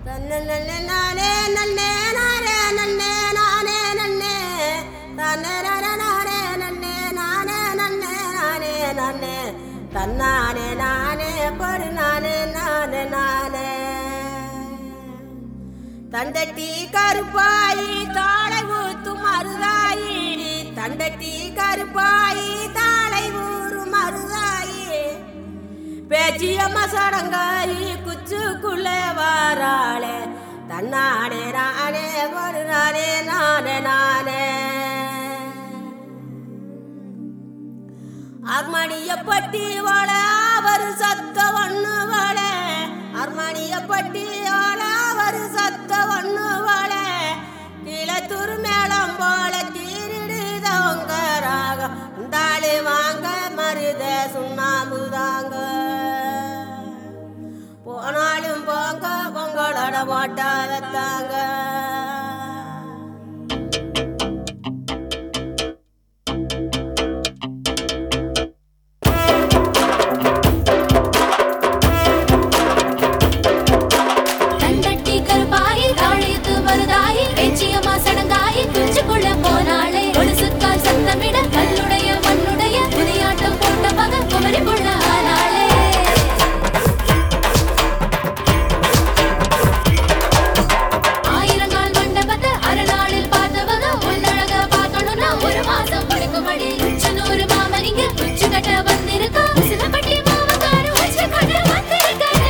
தன்ன நன்னே நானே நன்னே நானே நன்னே நானே நன்னே தன்னே நானே நானே நன்னே நானே நன்னே நானே நன்னே தன்னானே நானே படு நானே நானே நானே தண்டட்டி கருப்பாயி தாளை ஊத்தும் மருதாயி தண்டட்டி கருப்பாயி தாளை ஊறும் மருதாயி பேச்சியம்மா சடங்காயி குச்சுக்குள்ளே வாராளே தன்னானே நானே ஒரு நானே நானே நானே அர்மணிய பட்டி வாழ அவர் சத்த ஒண்ணு வாழ அர்மணிய பட்டி வாழ அவர் சத்த ஒண்ணு வாழ கிளத்தூர் மேளம் போல கீரிடுதவங்க ராகம் தாளி வாங்க மருத சுண்ணாம்பு தாங்க போனாலும் போங்க உங்களோட ஓட்டாத தாங்க தண்டட்டி கருப்பாயி தாழியத்து மருதாயி பேச்சியம்மா சடங்காயி குஞ்சுக்குள்ள போனாளே ஒழுசுக்கால் சத்தமிட கல்லுடைய மண்ணுடைய புதியாட்டம் போட்ட மகன் குமரி புள்ள ஆனாளே ஆயிரங்கால் மண்டபத்தை அரைநாளில் பார்த்தவங்க உன்னழக பார்க்கணும்னா ஒரு மாசம் முடிக்கும்படி உச்சனூறு மாமன் இங்க உச்சு கட்ட வந்திருக்கா சிலப்பட்டி மாமக்காரு உச்சு கட்ட வந்திருக்காரு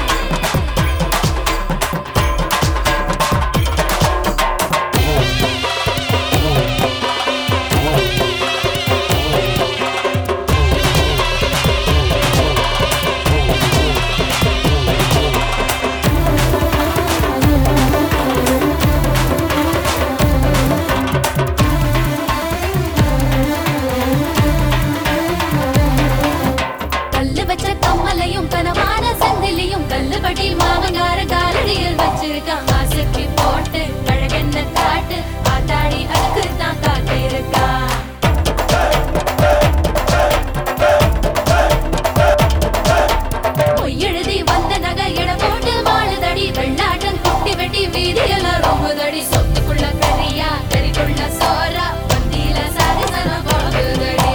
கல்லு வச்ச கம்மலையும் கனமான செந்திலையும் கல்லுபடி மாமங்கார காலடியில் வச்சிருக்கான் ஆசைக்கு போட்டு அழகென்ன காட்டு ஆத்தாடி அதுக்கு தான் காத்து இருக்கா பொய்யெழுதி வந்த நகை எடை போட்டு வாழுதடி வெள்ளாட்டம் குட்டி வெட்டி வீதியெல்லாம் ரொம்புதடி சொத்துக்குள்ள கரியா கறிக்குள்ள சோறா பந்தியில சாகசனம் போகுதடி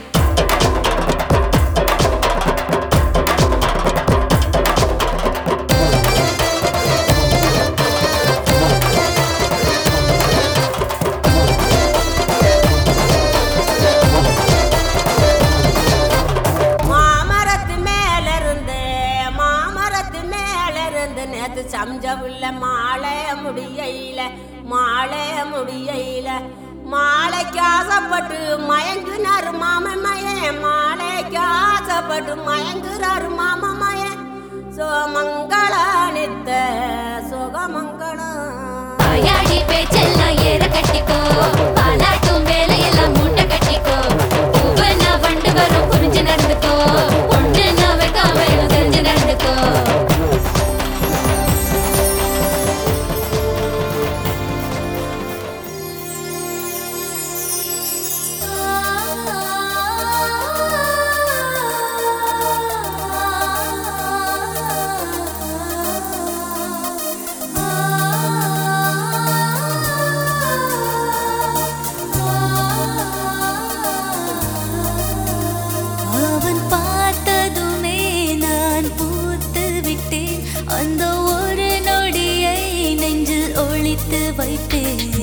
மாமரத்து மேல இருந்து மாமரத்து மேல இருந்து நேத்து சம்ஜ உள்ள மாலை முடியையில மாலை முடியையில மாலைக்கு ஆசைப்பட்டு மயங்குனாரு மாமன் மயன் மாலைக்கு ஆசைப்பட்டு மயங்குறாரு மாமன் மயன் சோமங்கள நித்த சுகமங்களம் வாயாடி பேச்செல்லாம் ஏற கட்டிக்கோ பாலாட்டும் வேலையெல்லாம் மூட்டை கட்டிக்கோ பூவனா வண்டு வரும் புரிஞ்சு நடந்துக்கோ ஒன்று நான் வைக்காம எதுவும் தெரிஞ்சு நடந்துக்கோ அவன் பார்த்ததுமே நான் பூத்து விட்டேன் அந்த ஒரு நொடியை நெஞ்சில் ஒளித்து வைத்தேன்